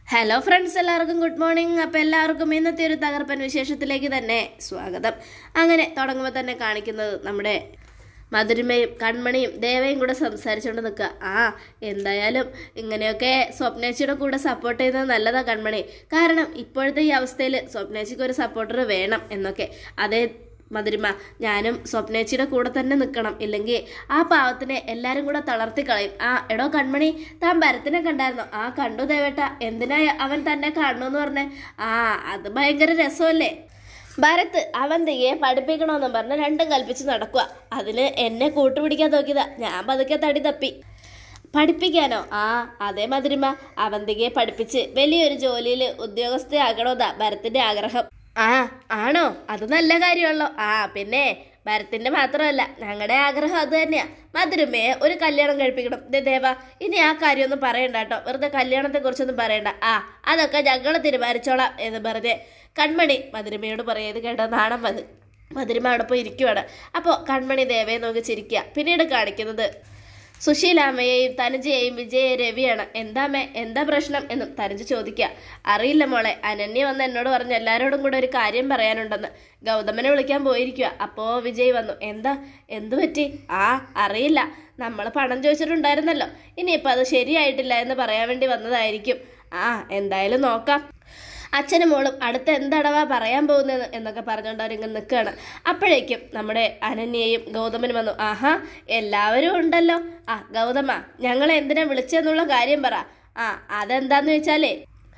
hello friends എല്ലാവർക്കും good morning അപ്പോൾ എല്ലാവർക്കും ഇന്നത്തെ ഒരു തകർപ്പൻ വിശേഷത്തിലേക്ക് തന്നെ സ്വാഗതം അങ്ങനെ തുടങ്ങുമ്പോൾ തന്നെ കാണിക്കുന്നത് നമ്മുടെ മധുരിമയും കൺമണിയും ദേവയും കൂടെ സംസാരിച്ചുകൊണ്ട് നിൽക്കുക ആ എന്തായാലും ഇങ്ങനെയൊക്കെ സ്വപ്നേച്ചിയുടെ കൂടെ സപ്പോർട്ട് ചെയ്യുന്നത് നല്ലതാ കൺമണി കാരണം ഇപ്പോഴത്തെ ഈ അവസ്ഥയിൽ സ്വപ്നേച്ചിക്ക് ഒരു സപ്പോർട്ടർ വേണം എന്നൊക്കെ അതേ മധുരിമ ഞാനും സ്വപ്നേച്ചിയുടെ കൂടെ തന്നെ നിൽക്കണം ഇല്ലെങ്കിൽ ആ പാവത്തിനെ എല്ലാരും കൂടെ തളർത്തി കളയും ആ എടോ കൺമണി താൻ ഭരത്തിനെ കണ്ടായിരുന്നോ ആ കണ്ടു ദേവേട്ട എന്തിനാ അവൻ തന്നെ കാണണമെന്ന് പറഞ്ഞേ ആ അത് ഭയങ്കര രസമല്ലേ ഭരത്ത് അവൻ തീയെ പഠിപ്പിക്കണമെന്നും പറഞ്ഞ് രണ്ടും കൽപ്പിച്ച് നടക്കുക അതിന് എന്നെ കൂട്ടുപിടിക്കാൻ നോക്കിയതാ ഞാൻ പതുക്കെ തടി തപ്പി പഠിപ്പിക്കാനോ ആ അതേ മധുരിമ അവന്തികയെ പഠിപ്പിച്ച് വലിയൊരു ജോലിയിൽ ഉദ്യോഗസ്ഥയാകണമെന്നാ ഭരത്തിന്റെ ആഗ്രഹം ആ ആണോ അത് നല്ല കാര്യമുള്ളോ ആ പിന്നെ ഭരത്തിന്റെ മാത്രമല്ല ഞങ്ങളുടെ ആഗ്രഹം അത് തന്നെയാ മധുരമയെ ഒരു കല്യാണം കഴിപ്പിക്കണം ദേ ദേവ ഇനി ആ കാര്യമൊന്നും പറയണ്ട കേട്ടോ വെറുതെ കല്യാണത്തെ കുറിച്ചൊന്നും പറയണ്ട ആ അതൊക്കെ ഞങ്ങൾ തീരുമാനിച്ചോളാം എന്ന് പറഞ്ഞ് കൺമണി മധുരമയോട് പറയത് കേട്ടോ നാണം വന്ന് മധുരമ അവിടെ പോയി ഇരിക്കുവാണ് അപ്പോൾ കൺമണി ദേവയെ നോക്കി ചിരിക്കുക പിന്നീട് കാണിക്കുന്നത് സുശീലാമ്മയെയും തനുജയെയും വിജയ രവിയാണ് എന്താമ്മേ എന്താ പ്രശ്നം എന്നും തനുജ ചോദിക്കുക അറിയില്ല മോളെ അനന്യ വന്ന് എന്നോട് പറഞ്ഞു എല്ലാവരോടും കൂടെ ഒരു കാര്യം പറയാനുണ്ടെന്ന് ഗൗതമനെ വിളിക്കാൻ പോയിരിക്കുക അപ്പോ വിജയ് വന്നു എന്താ എന്തു പറ്റി ആ അറിയില്ല നമ്മൾ പണം ചോദിച്ചിട്ടുണ്ടായിരുന്നല്ലോ ഇനിയിപ്പോൾ അത് ശരിയായിട്ടില്ല എന്ന് പറയാൻ വേണ്ടി വന്നതായിരിക്കും ആ എന്തായാലും നോക്കാം അച്ഛനും മോളും അടുത്ത എന്തടവാ പറയാൻ പോകുന്നത് എന്നൊക്കെ പറഞ്ഞുകൊണ്ട് അവരിങ്ങനെ നിൽക്കുകയാണ് അപ്പോഴേക്കും നമ്മുടെ അനന്യയും ഗൗതമനും വന്നു ആഹാ എല്ലാവരും ഉണ്ടല്ലോ ആ ഗൗതമ ഞങ്ങളെ എന്തിനാ വിളിച്ചെന്നുള്ള കാര്യം പറ ആ അതെന്താന്ന് വെച്ചാലേ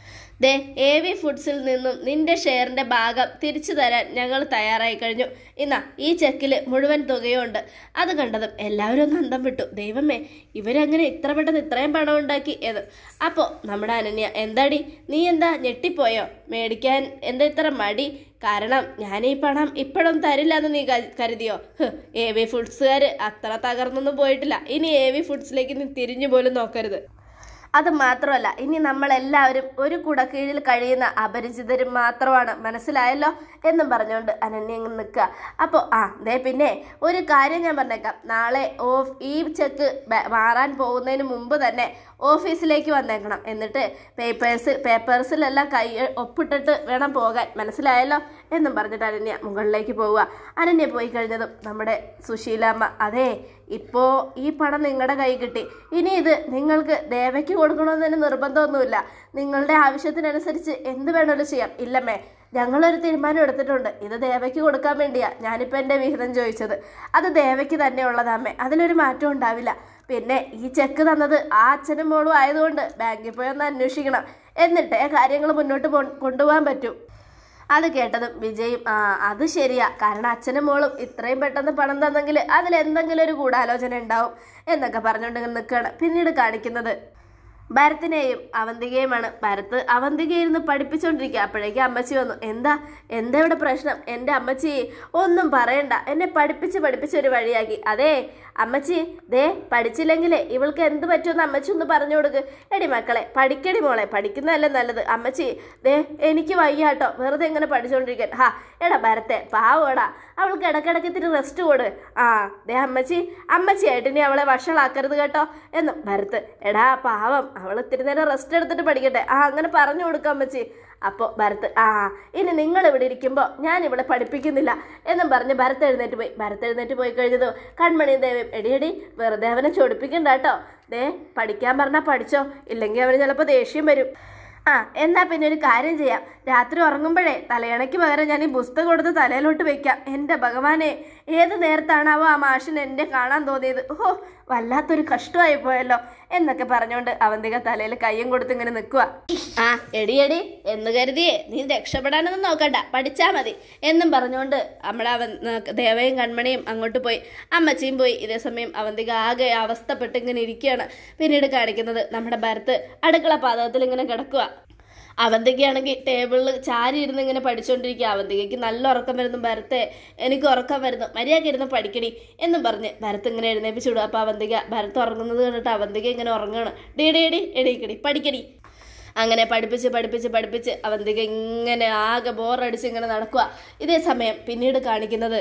ദേ എ വി ഫുഡ്സിൽ നിന്നും നിന്റെ ഷെയറിന്റെ ഭാഗം തിരിച്ചു തരാൻ ഞങ്ങൾ തയ്യാറായി കഴിഞ്ഞു ഇന്നാ ഈ ചെക്കിൽ മുഴുവൻ തുകയുണ്ട് അത് കണ്ടതും എല്ലാവരും ഒന്ന് അന്തം വിട്ടു ദൈവമേ ഇവരെങ്ങനെ ഇത്ര പെട്ടെന്ന് ഇത്രയും പണം ഉണ്ടാക്കി എന്ന് അപ്പോൾ നമ്മുടെ അനന്യ എന്താടി നീ എന്താ ഞെട്ടിപ്പോയോ മേടിക്കാൻ എന്താ ഇത്ര മടി കാരണം ഞാൻ ഈ പണം ഇപ്പോഴും തരില്ല എന്ന് നീ ക- കരുതിയോ എ വി ഫുഡ്സുകാർ അത്ര തകർന്നൊന്നും പോയിട്ടില്ല ഇനി എ വി ഫുഡ്സിലേക്ക് നീ തിരിഞ്ഞു പോലും നോക്കരുത് അത് മാത്രമല്ല ഇനി നമ്മളെല്ലാവരും ഒരു കുട കീഴിൽ കഴിയുന്ന അപരിചിതരും മാത്രമാണ് മനസ്സിലായല്ലോ എന്നും പറഞ്ഞുകൊണ്ട് അനന്യ ഇങ്ങ് നിൽക്കുക അപ്പോൾ ആ ദേ പിന്നെ ഒരു കാര്യം ഞാൻ പറഞ്ഞേക്കാം നാളെ ഓഫ് ഈ ചെക്ക് ബ- മാറാൻ പോകുന്നതിന് മുമ്പ് തന്നെ ഓഫീസിലേക്ക് വന്നേക്കണം എന്നിട്ട് പേപ്പേഴ്സ് പേപ്പേഴ്സിലെല്ലാം കൈ ഒപ്പിട്ടിട്ട് വേണം പോകാൻ മനസ്സിലായല്ലോ എന്നും പറഞ്ഞിട്ട് അനന്യ മുകളിലേക്ക് പോവുക അനന്യ പോയി കഴിഞ്ഞതും നമ്മുടെ സുശീലാമ്മ അതെ ഇപ്പോൾ ഈ പണം നിങ്ങളുടെ കൈ കിട്ടി ഇനി ഇത് നിങ്ങൾക്ക് ദേവയ്ക്ക് കൊടുക്കണമെന്നതിന് നിർബന്ധമൊന്നുമില്ല നിങ്ങളുടെ ആവശ്യത്തിനനുസരിച്ച് എന്ത് വേണമെങ്കിലും ചെയ്യാം ഇല്ലമ്മേ ഞങ്ങളൊരു തീരുമാനം എടുത്തിട്ടുണ്ട് ഇത് ദേവയ്ക്ക് കൊടുക്കാൻ വേണ്ടിയാ ഞാനിപ്പോൾ എൻ്റെ വിഹിതം ചോദിച്ചത് അത് ദേവയ്ക്ക് തന്നെ ഉള്ളതാമ്മേ അതിലൊരു മാറ്റം ഉണ്ടാവില്ല പിന്നെ ഈ ചെക്ക് തന്നത് ആ അച്ഛനും മോളും ആയതുകൊണ്ട് ബാങ്കിൽ പോയി ഒന്ന് അന്വേഷിക്കണം എന്നിട്ടേ കാര്യങ്ങൾ മുന്നോട്ട് പോ- കൊണ്ടുപോകാൻ പറ്റൂ അത് കേട്ടതും വിജയും ആ അത് ശരിയാ കാരണം അച്ഛനും മോളും ഇത്രയും പെട്ടെന്ന് പണം തന്നെങ്കിൽ അതിൽ എന്തെങ്കിലും ഒരു ഗൂഢാലോചന ഉണ്ടാവും എന്നൊക്കെ പറഞ്ഞുകൊണ്ട് ഇങ്ങനെ നിൽക്കുകയാണ് പിന്നീട് കാണിക്കുന്നത് ഭരത്തിനെയും അവന്തികയുമാണ് ഭരത്ത് അവന്തിക ഇരുന്ന് പഠിപ്പിച്ചുകൊണ്ടിരിക്കുക അപ്പോഴേക്ക് അമ്മച്ചി വന്നു എന്താ എന്താ ഇവിടെ പ്രശ്നം എൻ്റെ അമ്മച്ചി ഒന്നും പറയണ്ട എന്നെ പഠിപ്പിച്ച് പഠിപ്പിച്ച് ഒരു വഴിയാക്കി അതെ അമ്മച്ചി ദേ പഠിച്ചില്ലെങ്കിലേ ഇവൾക്ക് എന്ത് പറ്റുമെന്ന് അമ്മച്ചി ഒന്ന് പറഞ്ഞു കൊടുക്ക് എടി മക്കളെ പഠിക്കടി മോളെ പഠിക്കുന്നതല്ലേ നല്ലത് അമ്മച്ചി ദേ എനിക്ക് വയ്യാട്ടോ വെറുതെ ഇങ്ങനെ പഠിച്ചുകൊണ്ടിരിക്കാൻ ഹാ എടാ ഭരത്തെ പാവോടാ അവൾക്ക് ഇടയ്ക്കിടയ്ക്ക് ഇത്തിരി റെസ്റ്റ് കൊടു ആ ദേ അമ്മച്ചി അമ്മച്ചിയായിട്ട് ഇനി അവളെ വഷളാക്കരുത് കേട്ടോ എന്നും ഭരത്ത് എടാ പാവം അവൾ ഇത്തിരി നേരം റെസ്റ്റ് എടുത്തിട്ട് പഠിക്കട്ടെ ആ അങ്ങനെ പറഞ്ഞു കൊടുക്കാം അമ്മച്ചി അപ്പോൾ ഭരത്ത് ആ ഇനി നിങ്ങൾ ഇവിടെ ഇരിക്കുമ്പോൾ ഞാൻ ഇവിടെ പഠിപ്പിക്കുന്നില്ല എന്നും പറഞ്ഞ് ഭരത്ത് എഴുന്നേറ്റ് പോയി ഭരത്ത് എഴുന്നേറ്റ് പോയി കഴിഞ്ഞതോ കൺമണി ദേവി എടിയടി വെറുതെ അവനെ ചൊടിപ്പിക്കണ്ട കേട്ടോ ദേ പഠിക്കാൻ പറഞ്ഞാൽ പഠിച്ചോ ഇല്ലെങ്കിൽ അവന് ചിലപ്പോൾ ദേഷ്യം വരും ആ എന്നാ പിന്നെ ഒരു കാര്യം ചെയ്യാം രാത്രി ഉറങ്ങുമ്പോഴേ തലയണയ്ക്ക് പകരം ഞാൻ ഈ പുസ്തകം കൊടുത്ത് തലയിലോട്ട് വെക്കാം എൻ്റെ ഭഗവാനെ ഏത് നേരത്താണാവോ ആ മാഷിന് എന്നെ കാണാൻ തോന്നിയത് ഓ വല്ലാത്തൊരു കഷ്ടമായി പോയല്ലോ എന്നൊക്കെ പറഞ്ഞുകൊണ്ട് അവന്തിക തലയിൽ കയ്യും കൊടുത്ത് ഇങ്ങനെ നിൽക്കുക ആ എടി എടി എന്ന് കരുതിയേ നീ രക്ഷപ്പെടാനൊന്നും നോക്കണ്ട പഠിച്ചാ മതി എന്നും പറഞ്ഞുകൊണ്ട് നമ്മളെ അവൻ ദേവയും കൺമണിയും അങ്ങോട്ട് പോയി അമ്മച്ചിയും പോയി ഇതേ സമയം അവന്തിക ആകെ അവസ്ഥപ്പെട്ട് ഇങ്ങനെ ഇരിക്കുകയാണ് പിന്നീട് കാണിക്കുന്നത് നമ്മുടെ ഭരത്ത് അടുക്കള പാതകത്തിൽ ഇങ്ങനെ കിടക്കുക അവന്തികയാണെങ്കിൽ ടേബിളിൽ ചാരി ഇരുന്ന് ഇങ്ങനെ പഠിച്ചുകൊണ്ടിരിക്കുക അവന്തികയ്ക്ക് നല്ല ഉറക്കം വരുന്നു ഭരത്തെ എനിക്ക് ഉറക്കം വരുന്നു മര്യാദ ഇരുന്ന് പഠിക്കടി എന്നും പറഞ്ഞ് ഭരത്ത് ഇങ്ങനെ എഴുന്നേപ്പിച്ചു വിടുക അപ്പോൾ അവന്തിക ഭരത്ത് ഉറങ്ങുന്നത് കണ്ടിട്ട് അവന്തിക ഇങ്ങനെ ഉറങ്ങുകയാണ് ഡേ ഡേ ഡി എണീക്കടി പഠിക്കടി അങ്ങനെ പഠിപ്പിച്ച് പഠിപ്പിച്ച് പഠിപ്പിച്ച് അവന്തിക ഇങ്ങനെ ആകെ ബോറടിച്ച് ഇങ്ങനെ നടക്കുക ഇതേ സമയം പിന്നീട് കാണിക്കുന്നത്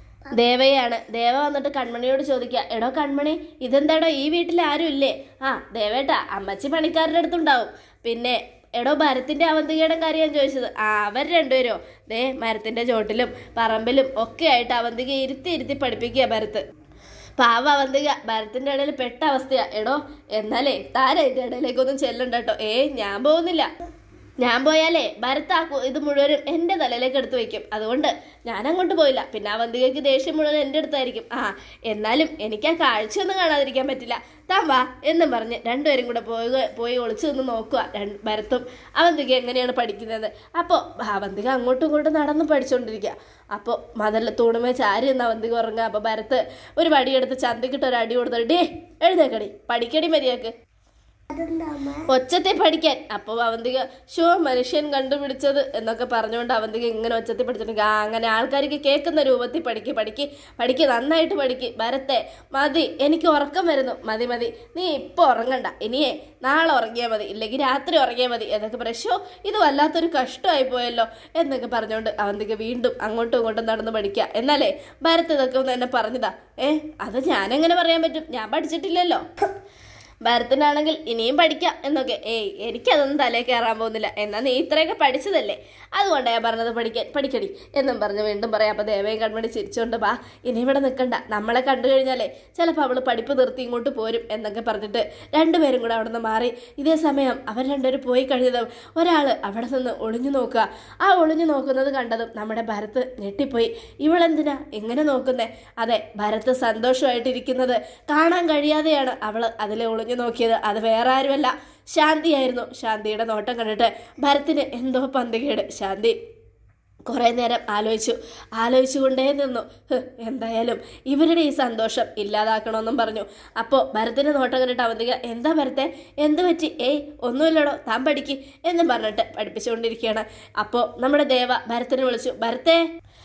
ദേവയാണ് ദേവ വന്നിട്ട് കൺമണിയോട് ചോദിക്കുക എടോ കൺമണി ഇതെന്താടോ ഈ വീട്ടിൽ ആരും ഇല്ലേ ആ ദേവേട്ടാ അമ്മച്ചി പണിക്കാരുടെ അടുത്തുണ്ടാവും പിന്നെ എടോ ഭരത്തിന്റെ അവന്തികയുടെ കാര്യം ഞാൻ ചോദിച്ചത് ആ അവർ രണ്ടുപേരോ ദേ മരത്തിന്റെ ചോട്ടിലും പറമ്പിലും ഒക്കെ ആയിട്ട് അവന്തിക ഇരുത്തി ഇരുത്തി പഠിപ്പിക്കുക ഭരത്ത് പാവ അവന്തിക ഭരത്തിന്റെ ഇടയിൽ പെട്ട അവസ്ഥയാ എടോ എന്നാലേ താര ഇതിന്റെ ഇടയിലേക്കൊന്നും ചെല്ലണ്ട കേട്ടോ ഏ ഞാൻ പോകുന്നില്ല ഞാൻ പോയാലേ ഭരത് ആ കു- ഇത് മുഴുവനും എൻ്റെ തലയിലേക്ക് എടുത്ത് വെക്കും അതുകൊണ്ട് ഞാൻ അങ്ങോട്ട് പോയില്ല പിന്നെ അവന്തികയ്ക്ക് ദേഷ്യം മുഴുവൻ എൻ്റെ അടുത്തായിരിക്കും ആ എന്നാലും എനിക്ക് ആ കാഴ്ചയൊന്നും കാണാതിരിക്കാൻ പറ്റില്ല താൻ വാ എന്നും പറഞ്ഞ് രണ്ടുപേരും കൂടെ പോയി പോയി ഒളിച്ചു നിന്ന് നോക്കുക രണ്ട് ഭരത്തും അവന്തിക എങ്ങനെയാണ് പഠിക്കുന്നത് അപ്പോൾ അവന്തിക അങ്ങോട്ടും ഇങ്ങോട്ടും നടന്ന് പഠിച്ചുകൊണ്ടിരിക്കുക അപ്പോൾ മതല്ല തൂണുമേ ചാരി നിന്ന് അവന്തിക ഉറങ്ങുക അപ്പോൾ ഭരത്ത് ഒരു വടിയെടുത്ത് ചന്തിക്കിട്ട് ഒരു അടി കൊടുത്തിട്ട് ഡേ എഴുന്നേക്കടി പഠിക്കടി മതിയാക്ക് ഒച്ചത്തെ പഠിക്കാൻ അപ്പോൾ അവന്തിക ഷോ മനുഷ്യൻ കണ്ടുപിടിച്ചത് എന്നൊക്കെ പറഞ്ഞുകൊണ്ട് അവന്തിക ഇങ്ങനെ ഒച്ചത്തിൽ പഠിച്ചിട്ടുണ്ടെങ്കിൽ ആ അങ്ങനെ ആൾക്കാർക്ക് കേൾക്കുന്ന രൂപത്തിൽ പഠിക്ക് പഠിക്ക് പഠിക്ക് നന്നായിട്ട് പഠിക്ക് ഭരത്തെ മതി എനിക്ക് ഉറക്കം വരുന്നു മതി മതി നീ ഇപ്പോൾ ഉറങ്ങണ്ട ഇനിയേ നാളെ ഉറങ്ങിയാൽ മതി ഇല്ലെങ്കിൽ രാത്രി ഉറങ്ങിയാൽ മതി എന്നൊക്കെ പറയും ഷോ ഇത് വല്ലാത്തൊരു കഷ്ടമായി പോയല്ലോ എന്നൊക്കെ പറഞ്ഞുകൊണ്ട് അവന്തിക വീണ്ടും അങ്ങോട്ടും ഇങ്ങോട്ടും നടന്ന് പഠിക്കുക എന്നാലേ ഭരത് ഇതൊക്കെ ഒന്ന് എന്നെ പറഞ്ഞതാ ഏ അത് ഞാനെങ്ങനെ പറയാൻ പറ്റും ഞാൻ പഠിച്ചിട്ടില്ലല്ലോ ഭരതനാണെങ്കിൽ ഇനിയും പഠിക്കാം എന്നൊക്കെ ഏയ് എനിക്കതൊന്നും തലേ കയറാൻ പോകുന്നില്ല എന്നാൽ നീ ഇത്രയൊക്കെ പഠിച്ചതല്ലേ അതുകൊണ്ടാണ് ഞാൻ പറഞ്ഞത് പഠിക്കാൻ പഠിക്കടി എന്നും പറഞ്ഞ് വീണ്ടും പറയാം അപ്പോൾ ദേവയും കൺമണി ചിരിച്ചുകൊണ്ട് വാ ഇനി ഇവിടെ നിൽക്കണ്ട നമ്മളെ കണ്ടു കഴിഞ്ഞാലേ ചിലപ്പോൾ അവൾ പഠിപ്പ് നിർത്തി ഇങ്ങോട്ട് പോരും എന്നൊക്കെ പറഞ്ഞിട്ട് രണ്ടുപേരും കൂടെ അവിടെ നിന്ന് മാറി ഇതേ സമയം അവർ രണ്ടുപേരും പോയി കഴിഞ്ഞതും ഒരാൾ അവിടെ നിന്ന് ഒളിഞ്ഞു നോക്കുക ആ ഒളിഞ്ഞു നോക്കുന്നത് കണ്ടതും നമ്മുടെ ഭരത് ഞെട്ടിപ്പോയി ഇവളെന്തിനാ എങ്ങനെ നോക്കുന്നേ അതെ ഭരത് സന്തോഷമായിട്ടിരിക്കുന്നത് കാണാൻ കഴിയാതെയാണ് അവൾ അതിലെ ഒളിഞ്ഞു നോക്കിയത് അത് വേറെ ആരുമല്ല ശാന്തിയായിരുന്നു ശാന്തിയുടെ നോട്ടം കണ്ടിട്ട് ഭരത്തിന് എന്തോ പന്തികേട് ശാന്തി കുറേ നേരം ആലോചിച്ചു ആലോചിച്ചുകൊണ്ടേ നിന്നു ഹ്, എന്തായാലും ഇവരുടെ ഈ സന്തോഷം ഇല്ലാതാക്കണമെന്നും പറഞ്ഞു അപ്പോൾ ഭരത്തിൻ്റെ നോട്ടം കണ്ടിട്ട് അവന്തിക എന്താ ഭരത്തെ എന്ത് പറ്റി ഏയ് ഒന്നുമില്ലടോ താൻ പഠിക്ക് എന്നും പറഞ്ഞിട്ട് പഠിപ്പിച്ചുകൊണ്ടിരിക്കുകയാണ് അപ്പോൾ നമ്മുടെ ദേവ ഭരത്തിനെ വിളിച്ചു ഭരത്തെ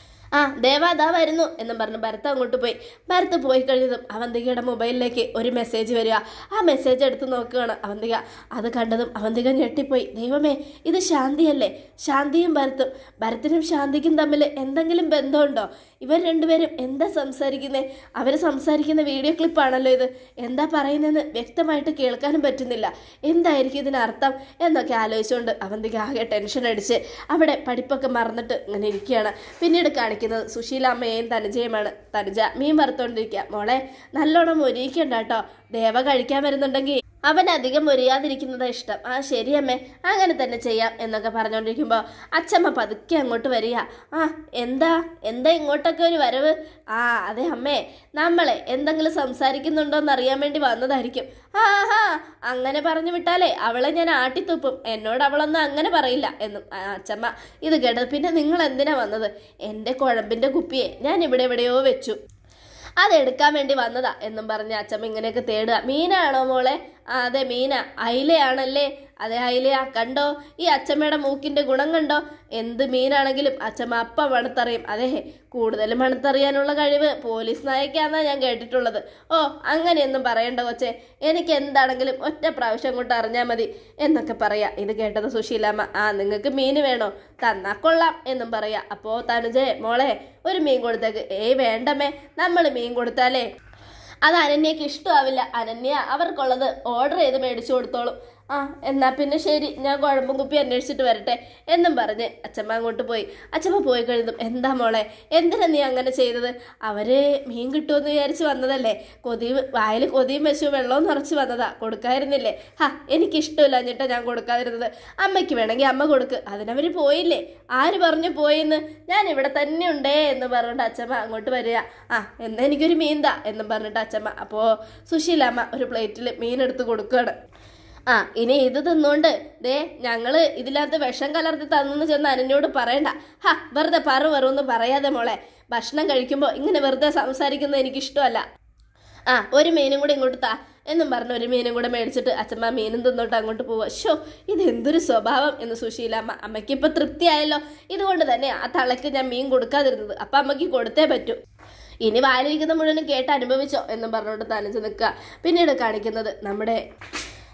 ആ ദേവ അതാ വരുന്നു എന്നും പറഞ്ഞ് ഭരത് അങ്ങോട്ട് പോയി ഭരത് പോയി കഴിഞ്ഞതും അവന്തികയുടെ മൊബൈലിലേക്ക് ഒരു മെസ്സേജ് വരിക ആ മെസ്സേജ് എടുത്ത് നോക്കുകയാണ് അവന്തിക അത് കണ്ടതും അവന്തിക ഞെട്ടിപ്പോയി ദൈവമേ ഇത് ശാന്തിയല്ലേ ശാന്തിയും ഭരത്തും ഭരത്തിനും ശാന്തിക്കും തമ്മിൽ എന്തെങ്കിലും ബന്ധമുണ്ടോ ഇവർ രണ്ടുപേരും എന്താ സംസാരിക്കുന്നത് അവർ സംസാരിക്കുന്ന വീഡിയോ ക്ലിപ്പാണല്ലോ ഇത് എന്താ പറയുന്നതെന്ന് വ്യക്തമായിട്ട് കേൾക്കാനും പറ്റുന്നില്ല എന്തായിരിക്കും ഇതിനർത്ഥം എന്നൊക്കെ ആലോചിച്ചുകൊണ്ട് അവന്തിക ആകെ ടെൻഷൻ അടിച്ച് അവിടെ പഠിപ്പൊക്കെ മറന്നിട്ട് ഇങ്ങനെ ഇരിക്കുകയാണ് പിന്നീട് കാണിക്കുന്നത് സുശീലാമ്മയെയും തനുജയുമാണ് തനുജ മീൻ വറുത്തോണ്ടിരിക്കുക മോളെ നല്ലോണം ഒരുക്കണ്ട കേട്ടോ ദേവ കഴിക്കാൻ വരുന്നുണ്ടെങ്കിൽ അവൻ അധികം മുറിയാതിരിക്കുന്നതാ ഇഷ്ടം ആ ശരി അമ്മേ അങ്ങനെ തന്നെ ചെയ്യാം എന്നൊക്കെ പറഞ്ഞുകൊണ്ടിരിക്കുമ്പോൾ അച്ഛമ്മ പതുക്കെ അങ്ങോട്ട് വരിക ആ എന്താ എന്താ ഇങ്ങോട്ടൊക്കെ ഒരു വരവ് ആ അതെ അമ്മേ നമ്മളെ എന്തെങ്കിലും സംസാരിക്കുന്നുണ്ടോ എന്ന് അറിയാൻ വേണ്ടി വന്നതായിരിക്കും ആ ഹാ അങ്ങനെ പറഞ്ഞു വിട്ടാലേ അവളെ ഞാൻ ആട്ടിത്തുപ്പും എന്നോട് അവളൊന്നും അങ്ങനെ പറയില്ല എന്നും ആ, അച്ഛമ്മ ഇത് കേട്ടത് പിന്നെ നിങ്ങൾ എന്തിനാ വന്നത് എൻ്റെ കുഴമ്പിൻ്റെ കുപ്പിയെ ഞാൻ ഇവിടെ എവിടെയോ വെച്ചു അതെടുക്കാൻ വേണ്ടി വന്നതാ എന്നും പറഞ്ഞ് അച്ഛമ്മ ഇങ്ങനെയൊക്കെ തേടുക മീനാണോ മോളെ ആ അതെ മീന അയിലയാണല്ലേ അതെ അയിലയാ കണ്ടോ ഈ അച്ഛമ്മയുടെ മൂക്കിന്റെ ഗുണം കണ്ടോ എന്ത് മീനാണെങ്കിലും അച്ഛമ്മ അപ്പം മണത്തറിയും അതെ കൂടുതൽ മണത്തറിയാനുള്ള കഴിവ് പോലീസ് നായക്കാന്നാ ഞാൻ കേട്ടിട്ടുള്ളത് ഓ അങ്ങനെയൊന്നും പറയണ്ട കൊച്ചെ എനിക്ക് എന്താണെങ്കിലും ഒറ്റ പ്രാവശ്യം കൊണ്ട് അറിഞ്ഞാൽ മതി എന്നൊക്കെ പറയാ ഇത് കേട്ടത് സുശീലാമ്മ ആ നിങ്ങൾക്ക് മീൻ വേണോ തന്നാ കൊള്ളാം എന്നും പറയാ അപ്പോ തനുജേ മോളെ ഒരു മീൻ കൊടുത്തേക്ക് ഏയ് വേണ്ടമ്മേ നമ്മൾ മീൻ കൊടുത്താലേ അത് അനന്യക്ക് ഇഷ്ടമാവില്ല അനന്യ അവർക്കുള്ളത് ഓർഡർ ചെയ്ത് മേടിച്ചു കൊടുത്തോളും ആ എന്നാ പിന്നെ ശരി ഞാൻ കുഴമ്പും കുപ്പി അന്വേഷിച്ചിട്ട് വരട്ടെ എന്നും പറഞ്ഞ് അച്ഛമ്മ അങ്ങോട്ട് പോയി അച്ഛമ്മ പോയി കഴിഞ്ഞതും എന്താ മോളെ എന്തിനാ നീ അങ്ങനെ ചെയ്തത് അവര് മീൻ കിട്ടുമെന്ന് വിചാരിച്ച് വന്നതല്ലേ കൊതി വായിൽ കൊതിയും വെച്ചു വെള്ളവും നിറച്ച് വന്നതാ കൊടുക്കാതിരുന്നില്ലേ ഹാ എനിക്കിഷ്ടമില്ല എന്നിട്ടാ ഞാൻ കൊടുക്കാതിരുന്നത് അമ്മയ്ക്ക് വേണമെങ്കിൽ അമ്മ കൊടുക്ക് അതിനവര് പോയില്ലേ ആര് പറഞ്ഞു പോയിന്ന് ഞാൻ ഇവിടെ തന്നെ ഉണ്ടേ എന്ന് പറഞ്ഞിട്ട് അച്ഛമ്മ അങ്ങോട്ട് വരിക ആ എന്നാ എനിക്കൊരു മീൻ താ എന്നും പറഞ്ഞിട്ട് അച്ഛമ്മ അപ്പോൾ സുശീലാമ്മ ഒരു പ്ലേറ്റിൽ മീൻ എടുത്ത് കൊടുക്കുകയാണ് ആ ഇനി ഇത് തിന്നുകൊണ്ട് ദേ ഞങ്ങള് ഇതിനകത്ത് വിഷം കലർത്തി തന്നെന്ന് ചെന്ന് അനന്യോട് പറയണ്ട ഹാ വെറുതെ പറു വെറുന്ന് പറയാതെ മോളെ ഭക്ഷണം കഴിക്കുമ്പോൾ ഇങ്ങനെ വെറുതെ സംസാരിക്കുന്നത് എനിക്ക് ഇഷ്ടമല്ല ആ ഒരു മീനും കൂടി ഇങ്ങോട്ട് താ എന്നും പറഞ്ഞ് ഒരു മീനും കൂടെ മേടിച്ചിട്ട് അച്ഛമ്മ മീനും തിന്നോട്ട് അങ്ങോട്ട് പോവുക ഷോ ഇത് എന്തൊരു സ്വഭാവം എന്ന് സുശീലമ്മ അമ്മയ്ക്ക് ഇപ്പൊ തൃപ്തിയായല്ലോ ഇതുകൊണ്ട് തന്നെ ആ തളയ്ക്ക് ഞാൻ മീൻ കൊടുക്കാതിരുന്നത് അപ്പൊ അമ്മയ്ക്ക് കൊടുത്തേ പറ്റൂ ഇനി വായിലിരിക്കുന്ന മുഴുവനും കേട്ട് അനുഭവിച്ചോ എന്നും പറഞ്ഞുകൊണ്ട് തനിച്ച് നിൽക്കുക പിന്നീട് കാണിക്കുന്നത് നമ്മുടെ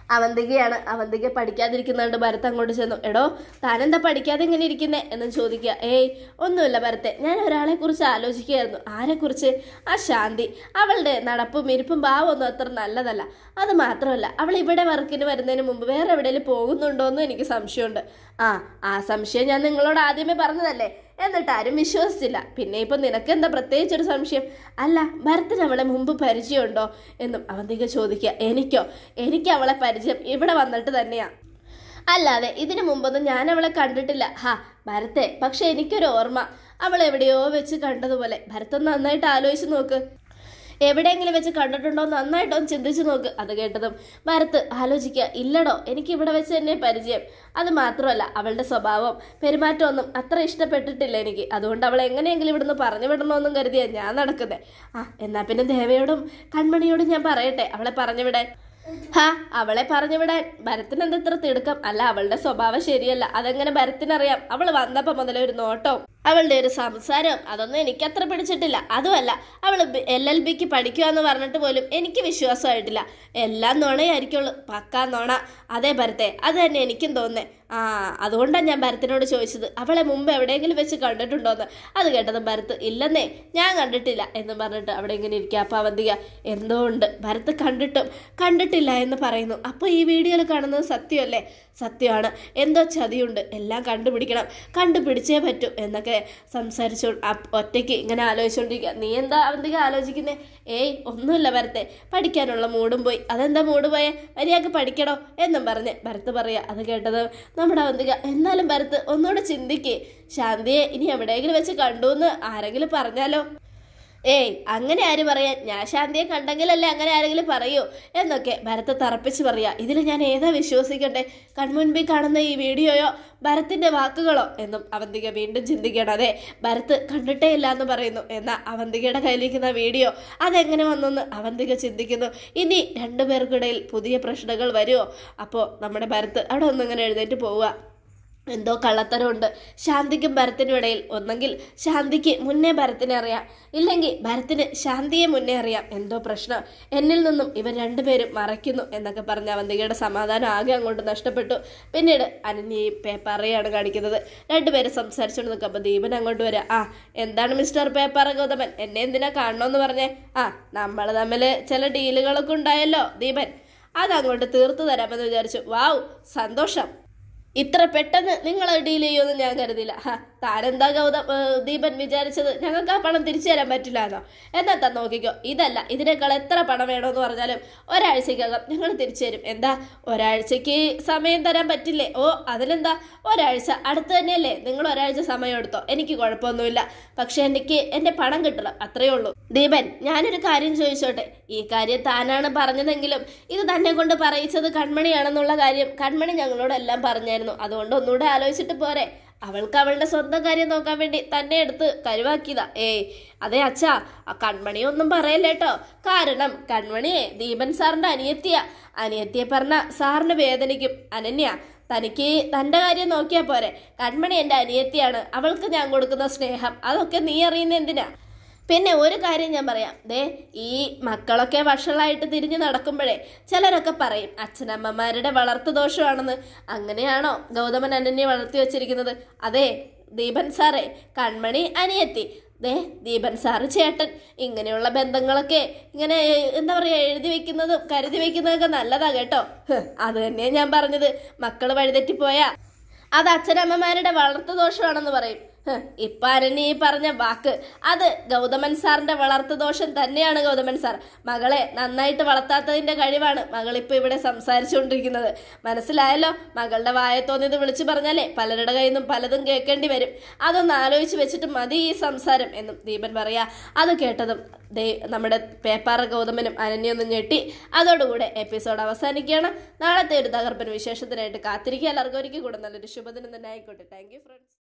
അവന്തികയാണ് അവന്തിക പഠിക്കാതിരിക്കുന്നുണ്ട് ഭരത് അങ്ങോട്ട് ചെന്നു എടോ താനെന്താ പഠിക്കാതെ ഇങ്ങനെ ഇരിക്കുന്നേ എന്ന് ചോദിക്കുക ഏയ് ഒന്നുമില്ല ഭരത്തെ ഞാൻ ഒരാളെ കുറിച്ച് ആലോചിക്കുകയായിരുന്നു ആരെക്കുറിച്ച് ആ ശാന്തി അവളുടെ നടപ്പും ഇരിപ്പും ഭാവമൊന്നും അത്ര നല്ലതല്ല അത് മാത്രമല്ല അവൾ ഇവിടെ വർക്കിന് വരുന്നതിന് മുമ്പ് വേറെ എവിടെയെങ്കിലും പോകുന്നുണ്ടോ എന്നും എനിക്ക് സംശയമുണ്ട് ആ ആ സംശയം ഞാൻ നിങ്ങളോട് ആദ്യമേ പറഞ്ഞതല്ലേ എന്നിട്ട് ആരും വിശ്വസിച്ചില്ല പിന്നെ ഇപ്പൊ നിനക്ക് എന്താ പ്രത്യേകിച്ചൊരു സംശയം അല്ല ഭരത്തിന് അവളെ മുമ്പ് പരിചയമുണ്ടോ എന്നും അവന്തിക ചോദിക്കുക എനിക്കോ എനിക്ക് അവളെ പരിചയം ഇവിടെ വന്നിട്ട് തന്നെയാ അല്ലാതെ ഇതിനു മുമ്പൊന്നും ഞാൻ അവളെ കണ്ടിട്ടില്ല ഹാ ഭരത്തെ പക്ഷെ എനിക്കൊരു ഓർമ്മ അവൾ എവിടെയോ വെച്ച് കണ്ടതുപോലെ ഭരത്തൊന്ന് നന്നായിട്ട് ആലോചിച്ച് നോക്ക് എവിടെയെങ്കിലും വെച്ച് കണ്ടിട്ടുണ്ടോ നന്നായിട്ടോ ഒന്ന് ചിന്തിച്ചു നോക്ക് അത് കേട്ടതും ഭരത്ത് ആലോചിക്കുക ഇല്ലടോ എനിക്ക് ഇവിടെ വെച്ച് തന്നെ പരിചയം അത് മാത്രമല്ല അവളുടെ സ്വഭാവം പെരുമാറ്റമൊന്നും അത്ര ഇഷ്ടപ്പെട്ടിട്ടില്ല എനിക്ക് അതുകൊണ്ട് അവളെ എങ്ങനെയെങ്കിലും ഇവിടുന്ന് പറഞ്ഞു വിടണമെന്നും കരുതിയാ ഞാൻ നടക്കുന്നത് ആ എന്നാ പിന്നെ ദേവയോടും കൺമണിയോടും ഞാൻ പറയട്ടെ അവളെ പറഞ്ഞു വിടാൻ ഹാ അവളെ പറഞ്ഞു വിടാൻ ഭരത്തിന് എന്താ ഇത്ര തിടുക്കം അല്ല അവളുടെ സ്വഭാവം ശരിയല്ല അതെങ്ങനെ ഭരത്തിനറിയാം അവൾ വന്നപ്പോ മുതലേ ഒരു നോട്ടവും അവളുടെ ഒരു സംസാരം അതൊന്നും എനിക്ക് അത്ര പിടിച്ചിട്ടില്ല അതുമല്ല അവൾ എൽ എൽ ബിക്ക് പഠിക്കുക എന്ന് പറഞ്ഞിട്ട് പോലും എനിക്ക് വിശ്വാസമായിട്ടില്ല എല്ലാം നുണയായിരിക്കുള്ളൂ പക്കാ നുണ അതേ ഭരത്തെ അത് തന്നെ എനിക്കും തോന്നുന്നേ ആ അതുകൊണ്ടാണ് ഞാൻ ഭരത്തിനോട് ചോദിച്ചത് അവളെ മുമ്പ് എവിടെയെങ്കിലും വെച്ച് കണ്ടിട്ടുണ്ടോന്ന് അത് കേട്ടതും ഭരത്ത് ഇല്ലെന്നേ ഞാൻ കണ്ടിട്ടില്ല എന്ന് പറഞ്ഞിട്ട് അവിടെ ഇങ്ങനെ ഇരിക്കുക അപ്പം അവന്തിക എന്തോ ഉണ്ട് ഭരത്ത് കണ്ടിട്ടും കണ്ടിട്ടില്ല എന്ന് പറയുന്നു അപ്പോൾ ഈ വീഡിയോയിൽ കാണുന്നത് സത്യമല്ലേ സത്യമാണ് എന്തോ ചതിയുണ്ട് എല്ലാം കണ്ടുപിടിക്കണം കണ്ടുപിടിച്ചേ പറ്റൂ എന്നൊക്കെ സംസാരിച്ചു അപ്പ് ഒറ്റയ്ക്ക് ഇങ്ങനെ ആലോചിച്ചുകൊണ്ടിരിക്കുക നീ എന്താ അവന്തിക ആലോചിക്കുന്നേ ഏയ് ഒന്നുമില്ല ഭരത്തെ പഠിക്കാനുള്ള മൂടും പോയി അതെന്താ മൂട് പോയെ മര്യാദക്ക് പഠിക്കണോ എന്നും പറഞ്ഞ് ഭരത്ത് പറയാ അത് കേട്ടത് നമ്മുടെ അവന്തിക എന്നാലും ഭരത്ത് ഒന്നുകൂടെ ചിന്തിക്കേ ശാന്തിയെ ഇനി എവിടെയെങ്കിലും വെച്ച് കണ്ടു എന്ന് ആരെങ്കിലും പറഞ്ഞാലോ ഏയ് അങ്ങനെ ആര് പറയാൻ ഞാൻ ശാന്തിയെ കണ്ടെങ്കിലല്ലേ അങ്ങനെ ആരെങ്കിലും പറയൂ എന്നൊക്കെ ഭരത്ത് തറപ്പിച്ച് പറയാ ഇതിൽ ഞാൻ ഏതാ വിശ്വസിക്കട്ടെ കൺമുൻപിൽ കാണുന്ന ഈ വീഡിയോയോ ഭരത്തിന്റെ വാക്കുകളോ എന്നും അവന്തിക വീണ്ടും ചിന്തിക്കണം അതെ ഭരത്ത് കണ്ടിട്ടേ ഇല്ല എന്ന് പറയുന്നു എന്നാൽ അവന്തികയുടെ കയ്യിലിരിക്കുന്ന വീഡിയോ അതെങ്ങനെ വന്നെന്ന് അവന്തിക ചിന്തിക്കുന്നു ഇനി രണ്ടുപേർക്കിടയിൽ പുതിയ പ്രശ്നങ്ങൾ വരുമോ അപ്പോൾ നമ്മുടെ ഭരത്ത് അവിടെ ഒന്നിങ്ങനെ എഴുന്നേറ്റ് പോവുക എന്തോ കള്ളത്തരമുണ്ട് ശാന്തിക്കും ഭരത്തിനും ഇടയിൽ ഒന്നെങ്കിൽ ശാന്തിക്ക് മുന്നേ ഭരത്തിനെ അറിയാം ഇല്ലെങ്കിൽ ഭരത്തിന് ശാന്തിയെ മുന്നേ അറിയാം എന്തോ പ്രശ്നം എന്നിൽ നിന്നും ഇവർ രണ്ടുപേരും മറയ്ക്കുന്നു എന്നൊക്കെ പറഞ്ഞ അവന്തികയുടെ സമാധാനം ആകെ അങ്ങോട്ട് നഷ്ടപ്പെട്ടു പിന്നീട് അനന്യയും പേപ്പാറയാണ് കാണിക്കുന്നത് രണ്ടുപേരും സംസാരിച്ചുകൊണ്ട് നിൽക്കുമ്പോൾ ദീപൻ അങ്ങോട്ട് വരാം ആ എന്താണ് മിസ്റ്റർ പേപ്പാറ ഗൗതമൻ എന്നെ എന്തിനാ കാണണമെന്ന് പറഞ്ഞേ ആ നമ്മൾ തമ്മിൽ ചില ഡീലുകളൊക്കെ ഉണ്ടായല്ലോ ദീപൻ അതങ്ങോട്ട് തീർത്തു തരാമെന്ന് വിചാരിച്ചു വാവ് സന്തോഷം ഇത്ര പെട്ടെന്ന് നിങ്ങൾ ഡീൽ ചെയ്യുമെന്ന് ഞാൻ കരുതില്ല ഹാ താനെന്താ ഗൗതം ഏ, ദീപൻ വിചാരിച്ചത് ഞങ്ങൾക്ക് ആ പണം തിരിച്ചു തരാൻ പറ്റില്ല എന്നോ എന്നാ താൻ നോക്കിക്കോ ഇതല്ല ഇതിനേക്കാൾ എത്ര പണം വേണമെന്ന് പറഞ്ഞാലും ഒരാഴ്ചക്കകം ഞങ്ങൾ തിരിച്ചു തരും എന്താ ഒരാഴ്ചക്ക് സമയം തരാൻ പറ്റില്ലേ ഓ അതിലെന്താ ഒരാഴ്ച അടുത്ത് തന്നെയല്ലേ നിങ്ങൾ ഒരാഴ്ച സമയം എടുത്തോ എനിക്ക് കുഴപ്പമൊന്നുമില്ല പക്ഷെ എനിക്ക് എൻ്റെ പണം കിട്ടണം അത്രയേ ഉള്ളൂ ദീപൻ ഞാനൊരു കാര്യം ചോദിച്ചോട്ടെ ഈ കാര്യം താനാണ് പറഞ്ഞതെങ്കിലും ഇത് തന്നെ കൊണ്ട് പറയിച്ചത് കൺമണിയാണെന്നുള്ള കാര്യം കൺമണി ഞങ്ങളോടെല്ലാം പറഞ്ഞായിരുന്നു അതുകൊണ്ട് ഒന്നുകൂടെ ആലോചിച്ചിട്ട് പോരെ അവൾക്ക് അവളുടെ സ്വന്തം കാര്യം നോക്കാൻ വേണ്ടി തന്നെ എടുത്ത് കരുവാക്കിയതാ ഏയ് അതെ അച്ഛാ ആ കൺമണി ഒന്നും പറയല്ലേട്ടോ കാരണം കൺമണിയെ ദീപൻ സാറിന്റെ അനിയത്തിയ അനിയത്തിയെ പറഞ്ഞ സാറിന് വേദനിക്കും അനന്യ തനിക്ക് തൻ്റെ കാര്യം നോക്കിയാൽ പോരെ കൺമണി എൻ്റെ അനിയത്തിയാണ് അവൾക്ക് ഞാൻ കൊടുക്കുന്ന സ്നേഹം അതൊക്കെ നീ അറിയുന്ന എന്തിനാ പിന്നെ ഒരു കാര്യം ഞാൻ പറയാം ദേ ഈ മക്കളൊക്കെ വഷളായിട്ട് തിരിഞ്ഞു നടക്കുമ്പോഴേ ചിലരൊക്കെ പറയും അച്ഛനമ്മമാരുടെ വളർത്തു ദോഷമാണെന്ന് അങ്ങനെയാണോ ഗൗതമൻ അനന്യെ വളർത്തി വെച്ചിരിക്കുന്നത് അതെ ദീപൻ സാറേ കൺമണി അനിയത്തി ദേ ദീപൻ സാറ് ചേട്ടൻ ഇങ്ങനെയുള്ള ബന്ധങ്ങളൊക്കെ ഇങ്ങനെ എന്താ പറയുക എഴുതി വെക്കുന്നതും കരുതി വെക്കുന്നതൊക്കെ നല്ലതാ കേട്ടോ ഹ്, അത് തന്നെയാ ഞാൻ പറഞ്ഞത് മക്കള് വഴിതെറ്റിപ്പോയാ അത് അച്ഛനമ്മമാരുടെ വളർത്തു ദോഷമാണെന്ന് പറയും ഹ്, ഇപ്പൊ അരണ്യ ഈ പറഞ്ഞ വാക്ക് അത് ഗൗതമൻ സാറിന്റെ വളർത്തു ദോഷം തന്നെയാണ് ഗൗതമൻ സാർ മകളെ നന്നായിട്ട് വളർത്താത്തതിന്റെ കഴിവാണ് മകൾ ഇപ്പൊ ഇവിടെ സംസാരിച്ചുകൊണ്ടിരിക്കുന്നത് മനസ്സിലായല്ലോ മകളുടെ വായ തോന്നിയത് വിളിച്ചു പറഞ്ഞാലേ പലരുടെ കയ്യിൽ നിന്നും പലതും കേൾക്കേണ്ടി വരും അതൊന്ന് ആലോചിച്ച് വെച്ചിട്ട് മതി ഈ സംസാരം എന്നും ദീപൻ പറയാ അത് കേട്ടതും ദേ നമ്മുടെ പേപ്പാറ ഗൗതമനും അനന്യൊന്നും ഞെട്ടി അതോടുകൂടെ എപ്പിസോഡ് അവസാനിക്കുകയാണ് നാളത്തെ ഒരു തകർപ്പൻ വിശേഷത്തിനായിട്ട് കാത്തിരിക്കുക എല്ലാവർക്കും ഒരിക്കൽ കൂടെ നല്ലൊരു ശുഭദിനം തന്നെ ആയിക്കോട്ടെ താങ്ക് യു ഫ്രണ്ട്സ്